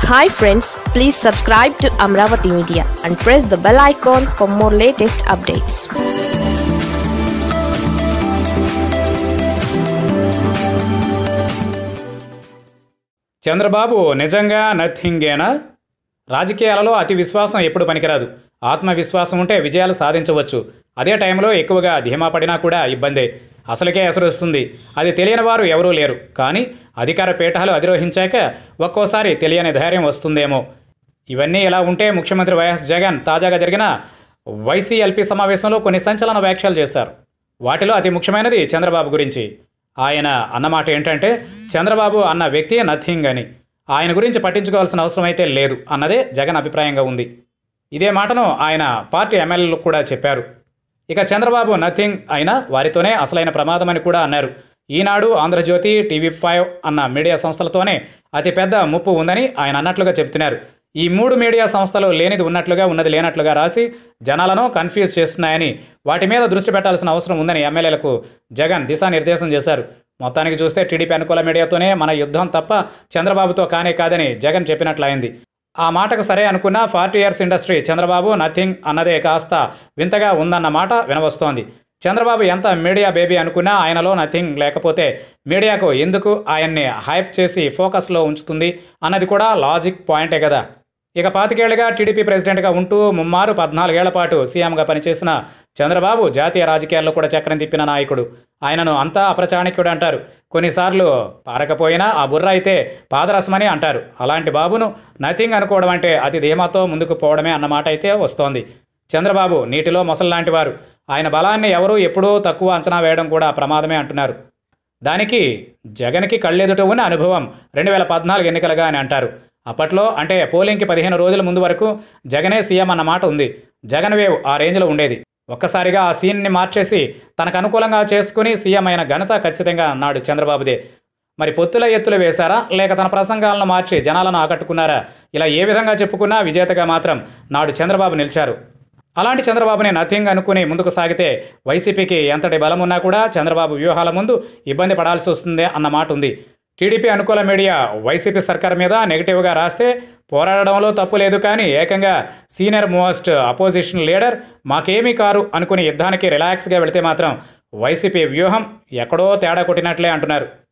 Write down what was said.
hi friends please subscribe to Amaravati media and press the bell icon for more latest updates Chandrababu నిజంగా నథింగేనా రాజకీయాలలో అతి విశ్వాసం ఎప్పుడు పనికిరాదు ఆత్మవిశ్వాసం ఉంటే విజయాలు సాధించవచ్చు అదే టైంలో ఎక్కువగా ధీమా పడినా కూడా ఇబ్బందే అసలుకే ఎసరు వస్తుంది అది తెలియని వారు ఎవరూ లేరు కానీ అధికార పీఠాలు అధిరోహించాక ఒక్కోసారి తెలియని ధైర్యం వస్తుందేమో ఇవన్నీ ఇలా ఉంటే ముఖ్యమంత్రి వైఎస్ జగన్ తాజాగా జరిగిన వైసీఎల్పీ సమావేశంలో కొన్ని సంచలన వ్యాఖ్యలు చేశారు వాటిలో అతి ముఖ్యమైనది చంద్రబాబు గురించి ఆయన అన్నమాట ఏంటంటే చంద్రబాబు అన్న వ్యక్తి నథింగ్ అని ఆయన గురించి పట్టించుకోవాల్సిన అవసరం అయితే లేదు అన్నదే జగన్ అభిప్రాయంగా ఉంది ఇదే మాటను ఆయన పార్టీ ఎమ్మెల్యేలు కూడా చెప్పారు ఇక చంద్రబాబు నథింగ్ అయినా వారితోనే అసలైన ప్రమాదమని కూడా అన్నారు ఈనాడు ఆంధ్రజ్యోతి టీవీ ఫైవ్ అన్న మీడియా సంస్థలతోనే అతిపెద్ద ముప్పు ఉందని ఆయన అన్నట్లుగా చెబుతున్నారు ఈ మూడు మీడియా సంస్థలు లేనిది ఉన్నట్లుగా ఉన్నది లేనట్లుగా రాసి జనాలను కన్ఫ్యూజ్ చేస్తున్నాయని వాటి మీద దృష్టి పెట్టాల్సిన అవసరం ఉందని ఎమ్మెల్యేలకు జగన్ దిశానిర్దేశం చేశారు మొత్తానికి చూస్తే టీడీపీ అనుకూల మీడియాతోనే మన యుద్ధం తప్ప చంద్రబాబుతో కానే కాదని జగన్ చెప్పినట్లయింది ఆ మాటకు సరే అనుకున్న forty years industry Chandrababu nothing అన్నదే కాస్త వింతగా ఉందన్న మాట వినవస్తోంది చంద్రబాబు ఎంత మీడియా బేబీ అనుకున్నా ఆయనలో నథింగ్ లేకపోతే మీడియాకు ఎందుకు ఆయన్ని హైప్ చేసి ఫోకస్లో ఉంచుతుంది అన్నది కూడా లాజిక్ పాయింటే కదా ఇక పాతికేళ్లుగా టీడీపీ ప్రెసిడెంట్గా ఉంటూ ముమ్మారు పద్నాలుగేళ్ల పాటు సీఎంగా పనిచేసిన చంద్రబాబు జాతీయ రాజకీయాల్లో కూడా చక్రం తిప్పిన నాయకుడు ఆయనను అంతా అప్రచాణిక్యుడు అంటారు కొన్నిసార్లు పారకపోయినా ఆ బుర్ర అయితే పాదరసమని అంటారు అలాంటి బాబును నథింగ్ అనుకోవడం అంటే అతి ధీమాతో ముందుకు పోవడమే అన్నమాట అయితే వస్తోంది చంద్రబాబు నీటిలో మొసల్లాంటి వారు ఆయన బలాన్ని ఎవరూ ఎప్పుడూ తక్కువ అంచనా వేయడం కూడా ప్రమాదమే అంటున్నారు దానికి జగన్కి కళ్ళెదుట ఉన్న అనుభవం రెండు వేల పద్నాలుగు ఎన్నికలుగా అని అంటారు అప్పట్లో అంటే పోలింగ్కి పదిహేను రోజుల ముందు వరకు జగనే సీఎం అన్న మాట ఉంది జగన్ వేవ్ ఆ రేంజ్లో ఉండేది ఒక్కసారిగా ఆ సీన్ని మార్చేసి తనకు అనుకూలంగా చేసుకుని సీఎం అయిన ఘనత ఖచ్చితంగా అన్నాడు చంద్రబాబుదే మరి పొత్తుల ఎత్తులు వేశారా లేక తన ప్రసంగాలను మార్చి జనాలను ఆకట్టుకున్నారా ఇలా ఏ విధంగా చెప్పుకున్నా విజేతగా మాత్రం నాడు చంద్రబాబు నిలిచారు అలాంటి చంద్రబాబుని నథింగ్ అనుకుని ముందుకు సాగితే వైసీపీకి ఎంతటి బలం ఉన్నా కూడా చంద్రబాబు వ్యూహాల ముందు ఇబ్బంది పడాల్సి వస్తుంది అన్న మాట ఉంది టీడీపీ అనుకూల మీడియా వైసీపీ సర్కార్ మీద నెగిటివ్గా రాస్తే పోరాడడంలో తప్పు లేదు కానీ ఏకంగా సీనియర్ మోస్ట్ అపోజిషన్ లీడర్ మాకేమీ కారు అనుకుని యుద్ధానికి రిలాక్స్గా వెళితే మాత్రం వైసీపీ వ్యూహం ఎక్కడో తేడా కొట్టినట్లే అంటున్నారు